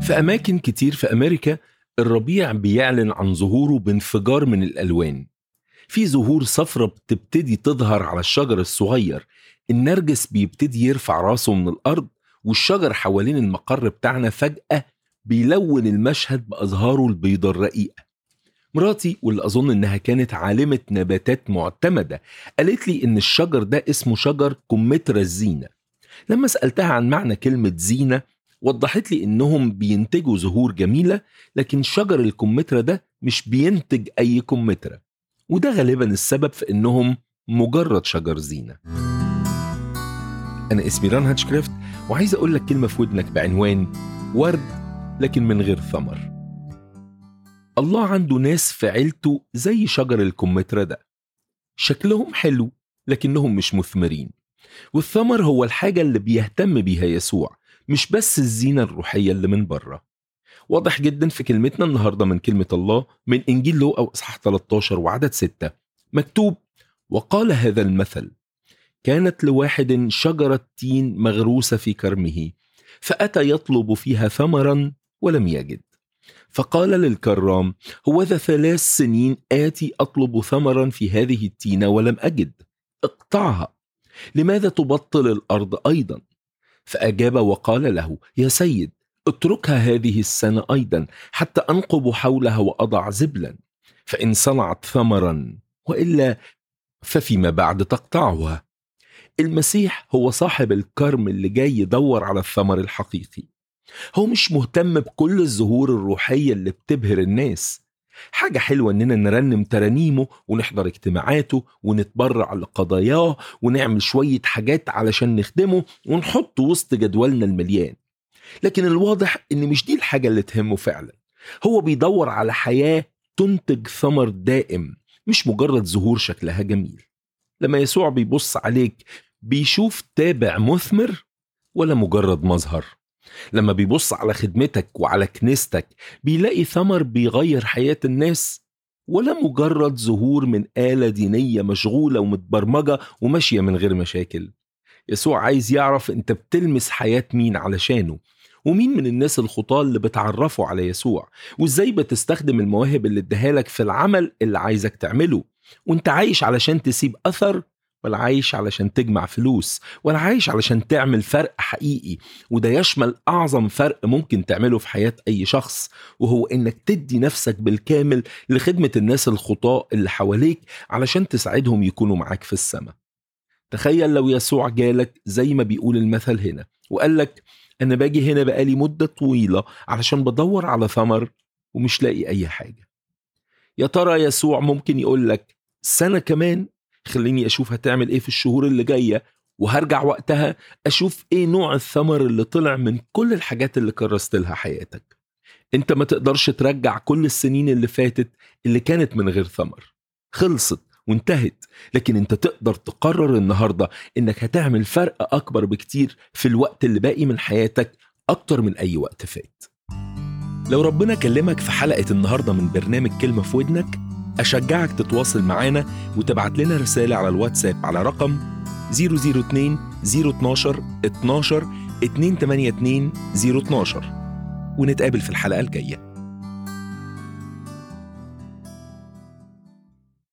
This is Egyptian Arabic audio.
في أماكن كتير في أمريكا الربيع بيعلن عن ظهوره بانفجار من الألوان في زهور صفرة بتبتدي تظهر على الشجر الصغير النرجس بيبتدي يرفع راسه من الأرض والشجر حوالين المقر بتاعنا فجأة بيلون المشهد بأزهاره البيضة الرقيقة مراتي واللي أظن إنها كانت عالمة نباتات معتمدة قالت لي إن الشجر ده اسمه شجر كمثرى الزينة لما سألتها عن معنى كلمة زينة وضحت لي إنهم بينتجوا زهور جميلة لكن شجر الكمثرى ده مش بينتج أي كمثرى وده غالبا السبب في إنهم مجرد شجر زينة أنا اسمي ران هاتشكريفت وعايز أقول لك كلمة في ودنك بعنوان ورد لكن من غير ثمر الله عنده ناس في عيلته زي شجر الكمثرى ده شكلهم حلو لكنهم مش مثمرين والثمر هو الحاجة اللي بيهتم بيها يسوع مش بس الزينة الروحية اللي من بره واضح جدا في كلمتنا النهاردة من كلمة الله من إنجيل لوقا إصحاح 13 وعدد 6 مكتوب وقال هذا المثل كانت لواحد شجرة تين مغروسة في كرمه فأتى يطلب فيها ثمرا ولم يجد فقال للكرام هوذا ثلاث سنين آتي أطلب ثمرا في هذه التينة ولم أجد اقطعها لماذا تبطل الأرض أيضا فأجاب وقال له يا سيد اتركها هذه السنة أيضا حتى أنقب حولها وأضع زبلا فإن صنعت ثمرا وإلا ففيما بعد تقطعها المسيح هو صاحب الكرم اللي جاي يدور على الثمر الحقيقي هو مش مهتم بكل الظهور الروحية اللي بتبهر الناس حاجة حلوة إننا نرنم ترانيمه ونحضر اجتماعاته ونتبرع لقضاياه ونعمل شوية حاجات علشان نخدمه ونحطه وسط جدولنا المليان لكن الواضح إن مش دي الحاجة اللي تهمه فعلا هو بيدور على حياة تنتج ثمر دائم مش مجرد ظهور شكلها جميل لما يسوع بيبص عليك بيشوف تابع مثمر ولا مجرد مظهر لما بيبص على خدمتك وعلى كنيستك بيلاقي ثمر بيغير حياة الناس ولا مجرد ظهور من آلة دينية مشغولة ومتبرمجة وماشية من غير مشاكل يسوع عايز يعرف انت بتلمس حياة مين علشانه ومين من الناس الخطاة اللي بتعرفوا على يسوع وازاي بتستخدم المواهب اللي اداها لك في العمل اللي عايزك تعمله وانت عايش علشان تسيب اثر ولا عايش علشان تجمع فلوس ولا عايش علشان تعمل فرق حقيقي وده يشمل أعظم فرق ممكن تعمله في حياة أي شخص وهو إنك تدي نفسك بالكامل لخدمة الناس الخطاة اللي حواليك علشان تساعدهم يكونوا معاك في السماء تخيل لو يسوع جالك زي ما بيقول المثل هنا وقال لك أنا باجي هنا بقالي مدة طويلة علشان بدور على ثمر ومش لاقي أي حاجة يا ترى يسوع ممكن يقول لك سنة كمان خليني اشوف هتعمل ايه في الشهور اللي جايه وهرجع وقتها اشوف ايه نوع الثمر اللي طلع من كل الحاجات اللي كرست لها حياتك انت ما تقدرش ترجع كل السنين اللي فاتت اللي كانت من غير ثمر خلصت وانتهت لكن انت تقدر تقرر النهارده انك هتعمل فرق اكبر بكتير في الوقت اللي باقي من حياتك اكتر من اي وقت فات لو ربنا كلمك في حلقه النهارده من برنامج كلمه في ودنك أشجعك تتواصل معانا وتبعت لنا رسالة على الواتساب على رقم 002 012 12 282 012 ونتقابل في الحلقة الجاية